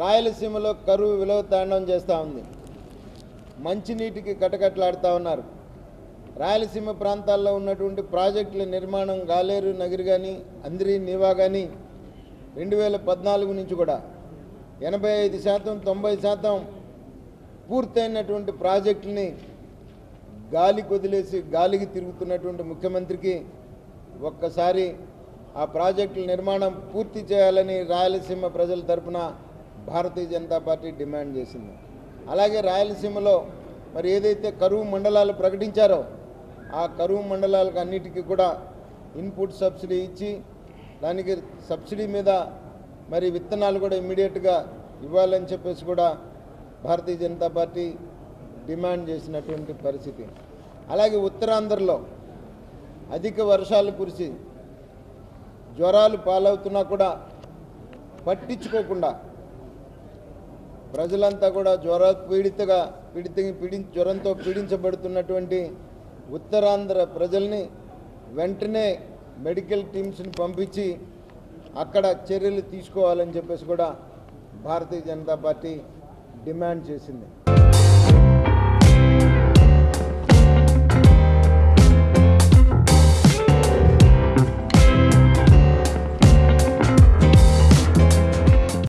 రాయలసీమలో కరువు విలువ తాండవం చేస్తూ ఉంది మంచినీటికి కటకట్లాడుతూ ఉన్నారు రాయలసీమ ప్రాంతాల్లో ఉన్నటువంటి ప్రాజెక్టుల నిర్మాణం గాలేరు నగిరి కానీ అందిరి నీవా కానీ రెండు వేల పద్నాలుగు నుంచి కూడా ఎనభై ఐదు శాతం తొంభై శాతం పూర్తయినటువంటి ప్రాజెక్టుని గాలికి వదిలేసి గాలికి తిరుగుతున్నటువంటి ముఖ్యమంత్రికి ఒక్కసారి ఆ ప్రాజెక్టుల నిర్మాణం పూర్తి చేయాలని రాయలసీమ ప్రజల తరపున భారతీయ జనతా పార్టీ డిమాండ్ చేసింది అలాగే రాయలసీమలో మరి ఏదైతే కరువు మండలాలు ప్రకటించారో ఆ కరువు మండలాలకు అన్నిటికీ కూడా ఇన్పుట్ సబ్సిడీ ఇచ్చి దానికి సబ్సిడీ మీద మరి విత్తనాలు కూడా ఇమ్మీడియట్గా ఇవ్వాలని చెప్పేసి కూడా భారతీయ జనతా పార్టీ డిమాండ్ చేసినటువంటి పరిస్థితి అలాగే ఉత్తరాంధ్రలో అధిక వర్షాలు కురిసి జ్వరాలు పాలవుతున్నా కూడా పట్టించుకోకుండా ప్రజలంతా కూడా జ్వర పీడితగా పీడిత పీడి జ్వరంతో పీడించబడుతున్నటువంటి ఉత్తరాంధ్ర ప్రజల్ని వెంటనే మెడికల్ టీమ్స్ని పంపించి అక్కడ చర్యలు తీసుకోవాలని చెప్పేసి కూడా భారతీయ జనతా పార్టీ డిమాండ్ చేసింది